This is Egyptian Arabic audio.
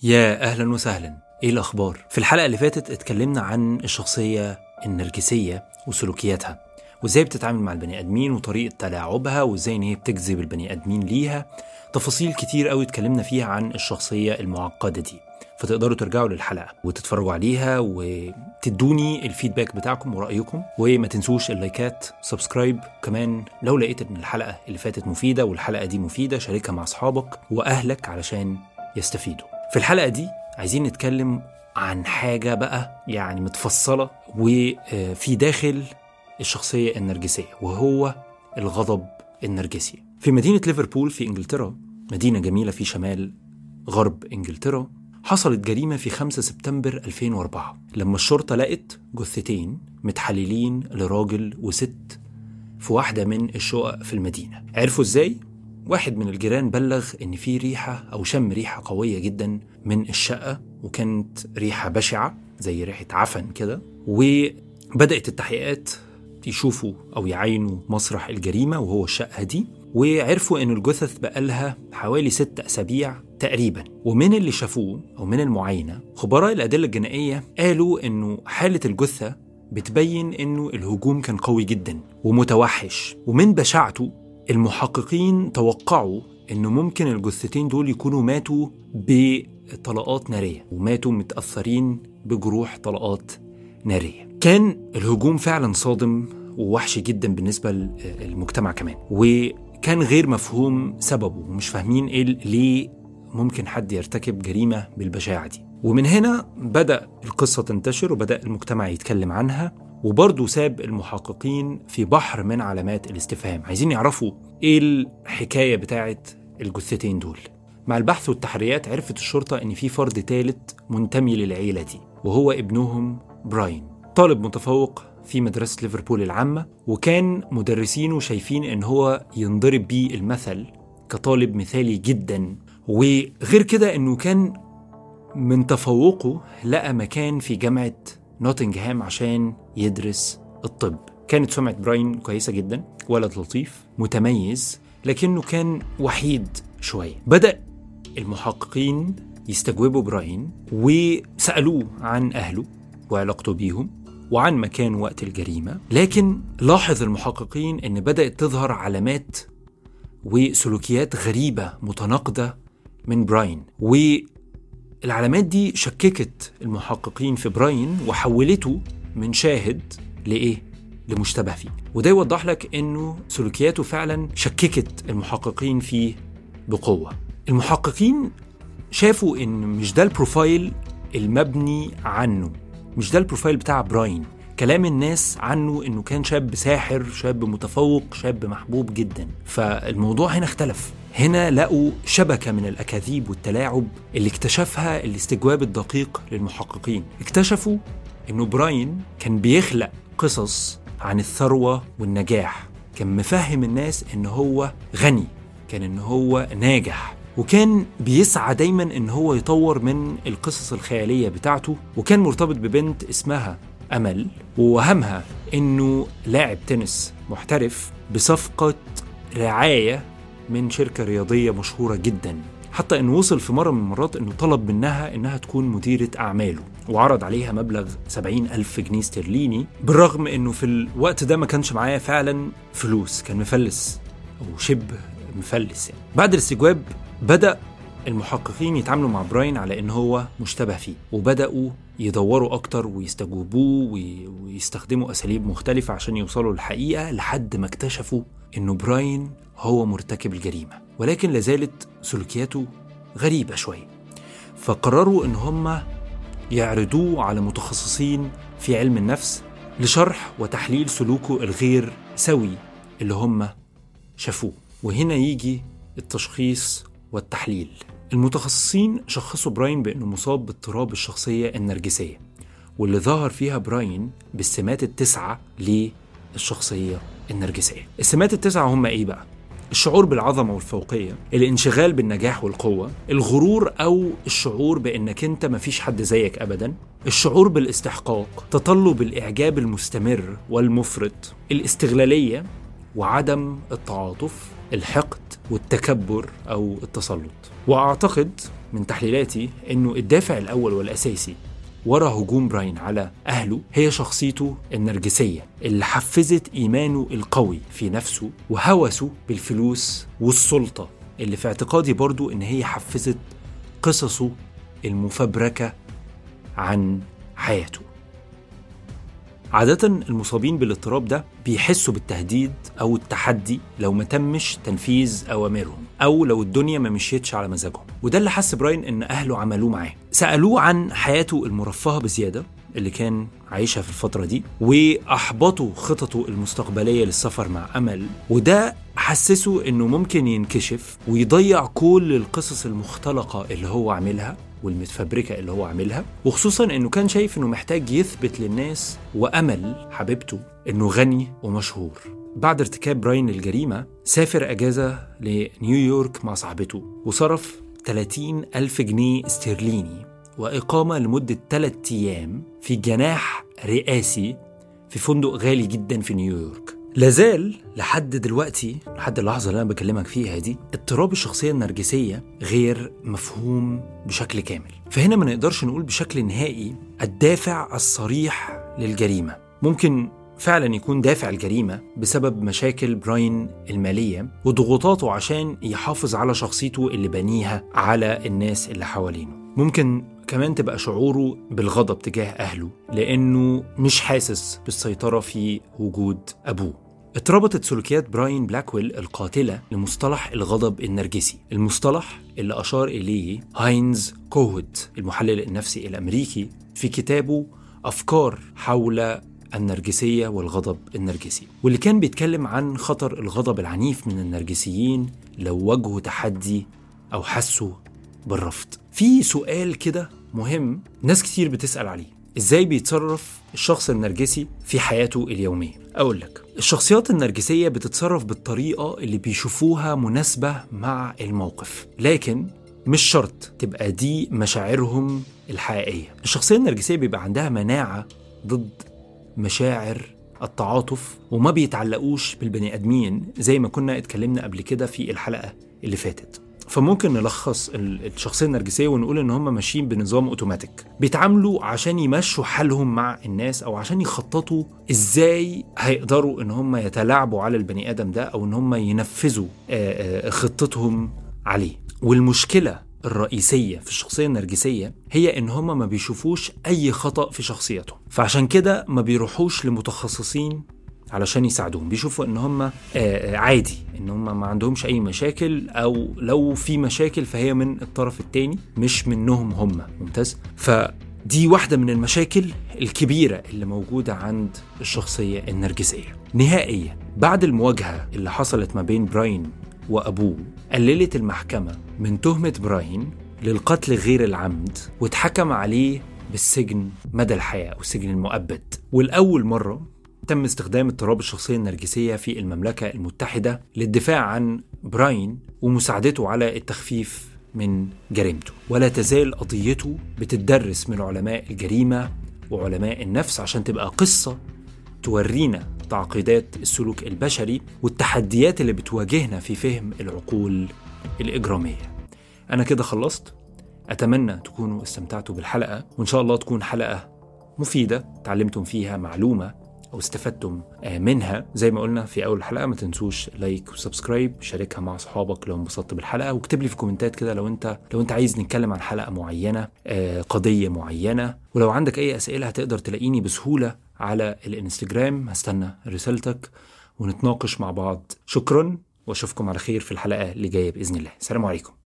يا اهلا وسهلا ايه الاخبار في الحلقه اللي فاتت اتكلمنا عن الشخصيه النرجسيه وسلوكياتها وازاي بتتعامل مع البني ادمين وطريقه تلاعبها وازاي ان هي بتجذب البني ادمين ليها تفاصيل كتير قوي اتكلمنا فيها عن الشخصيه المعقده دي فتقدروا ترجعوا للحلقه وتتفرجوا عليها وتدوني الفيدباك بتاعكم ورايكم وما تنسوش اللايكات سبسكرايب كمان لو لقيت ان الحلقه اللي فاتت مفيده والحلقه دي مفيده شاركها مع اصحابك واهلك علشان يستفيدوا في الحلقه دي عايزين نتكلم عن حاجه بقى يعني متفصله وفي داخل الشخصيه النرجسيه وهو الغضب النرجسي في مدينه ليفربول في انجلترا مدينه جميله في شمال غرب انجلترا حصلت جريمة في 5 سبتمبر 2004 لما الشرطة لقت جثتين متحللين لراجل وست في واحدة من الشقق في المدينة عرفوا ازاي؟ واحد من الجيران بلغ ان في ريحة او شم ريحة قوية جدا من الشقة وكانت ريحة بشعة زي ريحة عفن كده وبدأت التحقيقات يشوفوا او يعاينوا مسرح الجريمة وهو الشقة دي وعرفوا ان الجثث بقالها حوالي ست اسابيع تقريبا ومن اللي شافوه او من المعاينه خبراء الادله الجنائيه قالوا انه حاله الجثه بتبين انه الهجوم كان قوي جدا ومتوحش ومن بشاعته المحققين توقعوا انه ممكن الجثتين دول يكونوا ماتوا بطلقات ناريه وماتوا متاثرين بجروح طلقات ناريه كان الهجوم فعلا صادم ووحش جدا بالنسبه للمجتمع كمان وكان غير مفهوم سببه ومش فاهمين ايه ليه ممكن حد يرتكب جريمه بالبشاعه دي ومن هنا بدا القصه تنتشر وبدا المجتمع يتكلم عنها وبرضه ساب المحققين في بحر من علامات الاستفهام عايزين يعرفوا ايه الحكايه بتاعه الجثتين دول مع البحث والتحريات عرفت الشرطه ان في فرد ثالث منتمي للعيله دي وهو ابنهم براين طالب متفوق في مدرسة ليفربول العامة وكان مدرسينه شايفين ان هو ينضرب بيه المثل كطالب مثالي جدا وغير كده انه كان من تفوقه لقى مكان في جامعة نوتنغهام عشان يدرس الطب كانت سمعة براين كويسة جدا ولد لطيف متميز لكنه كان وحيد شوية بدأ المحققين يستجوبوا براين وسألوه عن أهله وعلاقته بيهم وعن مكان وقت الجريمة لكن لاحظ المحققين أن بدأت تظهر علامات وسلوكيات غريبة متناقضة من براين والعلامات دي شككت المحققين في براين وحولته من شاهد لإيه؟ لمشتبه فيه وده يوضح لك أنه سلوكياته فعلا شككت المحققين فيه بقوة المحققين شافوا أن مش ده البروفايل المبني عنه مش ده البروفايل بتاع براين كلام الناس عنه انه كان شاب ساحر شاب متفوق شاب محبوب جدا فالموضوع هنا اختلف هنا لقوا شبكة من الأكاذيب والتلاعب اللي اكتشفها الاستجواب الدقيق للمحققين اكتشفوا انه براين كان بيخلق قصص عن الثروة والنجاح كان مفهم الناس ان هو غني كان ان هو ناجح وكان بيسعى دايما ان هو يطور من القصص الخياليه بتاعته وكان مرتبط ببنت اسمها امل ووهمها انه لاعب تنس محترف بصفقه رعايه من شركه رياضيه مشهوره جدا حتى انه وصل في مره من المرات انه طلب منها انها تكون مديره اعماله وعرض عليها مبلغ 70 ألف جنيه استرليني بالرغم انه في الوقت ده ما كانش معاه فعلا فلوس كان مفلس او شبه مفلس يعني. بعد الاستجواب بدأ المحققين يتعاملوا مع براين على ان هو مشتبه فيه وبدأوا يدوروا اكتر ويستجوبوه ويستخدموا اساليب مختلفة عشان يوصلوا للحقيقة لحد ما اكتشفوا انه براين هو مرتكب الجريمة ولكن لازالت سلوكياته غريبة شوية فقرروا ان هم يعرضوه على متخصصين في علم النفس لشرح وتحليل سلوكه الغير سوي اللي هم شافوه وهنا يجي التشخيص والتحليل المتخصصين شخصوا براين بأنه مصاب باضطراب الشخصية النرجسية واللي ظهر فيها براين بالسمات التسعة للشخصية النرجسية السمات التسعة هم إيه بقى؟ الشعور بالعظمة والفوقية الانشغال بالنجاح والقوة الغرور أو الشعور بأنك أنت مفيش حد زيك أبدا الشعور بالاستحقاق تطلب الإعجاب المستمر والمفرط الاستغلالية وعدم التعاطف الحقد والتكبر او التسلط واعتقد من تحليلاتي انه الدافع الاول والاساسي ورا هجوم براين على اهله هي شخصيته النرجسيه اللي حفزت ايمانه القوي في نفسه وهوسه بالفلوس والسلطه اللي في اعتقادي برضو ان هي حفزت قصصه المفبركه عن حياته عادة المصابين بالاضطراب ده بيحسوا بالتهديد أو التحدي لو ما تمش تنفيذ أوامرهم أو لو الدنيا ما مشيتش على مزاجهم وده اللي حس براين إن أهله عملوه معاه سألوه عن حياته المرفهة بزيادة اللي كان عايشها في الفترة دي وأحبطوا خططه المستقبلية للسفر مع أمل وده حسسه إنه ممكن ينكشف ويضيع كل القصص المختلقة اللي هو عاملها والمتفبركة اللي هو عاملها وخصوصا انه كان شايف انه محتاج يثبت للناس وامل حبيبته انه غني ومشهور بعد ارتكاب براين الجريمة سافر أجازة لنيويورك مع صاحبته وصرف 30 ألف جنيه استرليني وإقامة لمدة 3 أيام في جناح رئاسي في فندق غالي جدا في نيويورك لازال لحد دلوقتي لحد اللحظة اللي أنا بكلمك فيها دي اضطراب الشخصية النرجسية غير مفهوم بشكل كامل فهنا ما نقدرش نقول بشكل نهائي الدافع الصريح للجريمة ممكن فعلا يكون دافع الجريمة بسبب مشاكل براين المالية وضغوطاته عشان يحافظ على شخصيته اللي بنيها على الناس اللي حوالينه ممكن كمان تبقى شعوره بالغضب تجاه أهله لأنه مش حاسس بالسيطرة في وجود أبوه اتربطت سلوكيات براين بلاكويل القاتلة لمصطلح الغضب النرجسي المصطلح اللي أشار إليه هاينز كوهوت المحلل النفسي الأمريكي في كتابه أفكار حول النرجسية والغضب النرجسي واللي كان بيتكلم عن خطر الغضب العنيف من النرجسيين لو واجهوا تحدي أو حسوا بالرفض في سؤال كده مهم ناس كتير بتسأل عليه ازاي بيتصرف الشخص النرجسي في حياته اليومية اقول لك الشخصيات النرجسية بتتصرف بالطريقة اللي بيشوفوها مناسبة مع الموقف لكن مش شرط تبقى دي مشاعرهم الحقيقية الشخصية النرجسية بيبقى عندها مناعة ضد مشاعر التعاطف وما بيتعلقوش بالبني ادمين زي ما كنا اتكلمنا قبل كده في الحلقه اللي فاتت فممكن نلخص الشخصيه النرجسيه ونقول ان هم ماشيين بنظام اوتوماتيك بيتعاملوا عشان يمشوا حالهم مع الناس او عشان يخططوا ازاي هيقدروا ان هم يتلاعبوا على البني ادم ده او ان هم ينفذوا خطتهم عليه والمشكله الرئيسية في الشخصية النرجسية هي إن هما ما بيشوفوش أي خطأ في شخصيتهم فعشان كده ما بيروحوش لمتخصصين علشان يساعدوهم بيشوفوا ان هم عادي ان هم ما عندهمش اي مشاكل او لو في مشاكل فهي من الطرف الثاني مش منهم هم ممتاز فدي واحده من المشاكل الكبيره اللي موجوده عند الشخصيه النرجسيه نهائيا بعد المواجهه اللي حصلت ما بين براين وابوه قللت المحكمه من تهمه براين للقتل غير العمد واتحكم عليه بالسجن مدى الحياه او السجن المؤبد والاول مره تم استخدام اضطراب الشخصية النرجسية في المملكة المتحدة للدفاع عن براين ومساعدته على التخفيف من جريمته ولا تزال قضيته بتدرس من علماء الجريمة وعلماء النفس عشان تبقى قصة تورينا تعقيدات السلوك البشري والتحديات اللي بتواجهنا في فهم العقول الإجرامية أنا كده خلصت أتمنى تكونوا استمتعتوا بالحلقة وإن شاء الله تكون حلقة مفيدة تعلمتم فيها معلومة او استفدتم منها زي ما قلنا في اول الحلقه ما تنسوش لايك وسبسكرايب شاركها مع اصحابك لو انبسطت بالحلقه واكتب لي في كومنتات كده لو انت لو انت عايز نتكلم عن حلقه معينه قضيه معينه ولو عندك اي اسئله هتقدر تلاقيني بسهوله على الانستجرام هستنى رسالتك ونتناقش مع بعض شكرا واشوفكم على خير في الحلقه اللي جايه باذن الله السلام عليكم